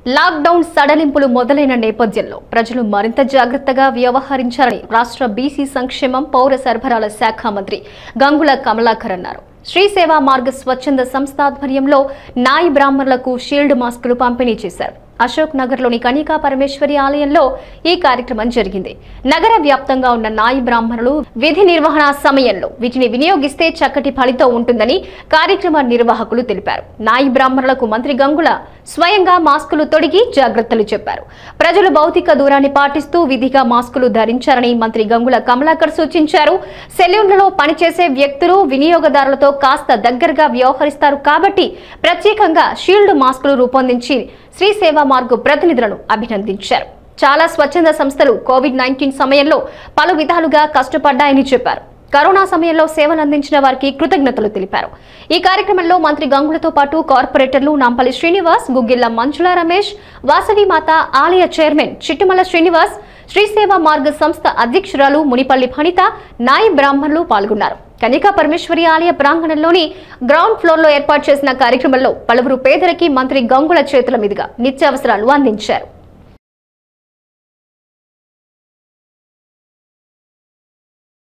lockdown సడలింపులు మొదలైన నేపథ్యంలో ప్రజలు మరింత జాగ్రత్తగా వ్యవహరించాలని రాష్ట్ర బీసీ సంక్షేమం పౌర సరఫరాల శాఖ మంత్రి గంగుల కమలాకర్ అన్నారు శ్రీ సేవా మార్గ స్వచ్ఛంద సంస్థ ఆధ్వర్యంలో నాయి బ్రాహ్మణులకు షీల్డ్ మాస్కులు పంపిణీ చేశారు అశోక్ నగర్లోని కనికా పరమేశ్వరి ఆలయంలో ఈ కార్యక్రమం జరిగింది నగర వ్యాప్తంగా ఉన్న నాయి బ్రాహ్మణులు విధి నిర్వహణ సమయంలో వీటిని వినియోగిస్తే చక్కటి ఫలితం ఉంటుందని కార్యక్రమ నిర్వాహకులు తెలిపారు నాయి బ్రాహ్మణులకు మంత్రి గంగుల స్వయంగా మాస్కులు తొడిగి జాగ్రత్తలు చెప్పారు ప్రజలు భౌతిక దూరాన్ని పాటిస్తూ విధిగా మాస్కులు ధరించారని మంత్రి గంగుల కమలాకర్ సూచించారు సెలూన్లలో పనిచేసే వ్యక్తులు వినియోగదారులతో కాస్త దగ్గరగా వ్యవహరిస్తారు కాబట్టి ప్రత్యేకంగా షీల్డ్ మాస్కులు రూపొందించి శ్రీ సేవా మార్గు ప్రతినిధులను అభినందించారు చాలా స్వచ్ఛంద సంస్థలు కోవిడ్ నైన్టీన్ సమయంలో పలు విధాలుగా కష్టపడ్డాయని చెప్పారు కరోనా సమయంలో సేవలు అందించిన వారికి కృతజ్ఞతలు తెలిపారు ఈ కార్యక్రమంలో మంత్రి గంగులతో పాటు కార్పొరేటర్లు నాంపల్లి శ్రీనివాస్ గుగ్గిళ్ల మంజుల రమేష్ వాసవి మాత ఆలయ చైర్మన్ చిట్టుమల శ్రీనివాస్ శ్రీసేవా మార్గ సంస్థ అధ్యక్షురాలు మునిపల్లి ఫణిత నాయి బ్రాహ్మణులు పాల్గొన్నారు కనికా పరమేశ్వరి ఆలయ ప్రాంగణంలోని గ్రౌండ్ ఫ్లోర్ లో ఏర్పాటు చేసిన కార్యక్రమంలో పలువురు పేదలకి మంత్రి గంగుల చేతుల మీదుగా నిత్యావసరాలు అందించారు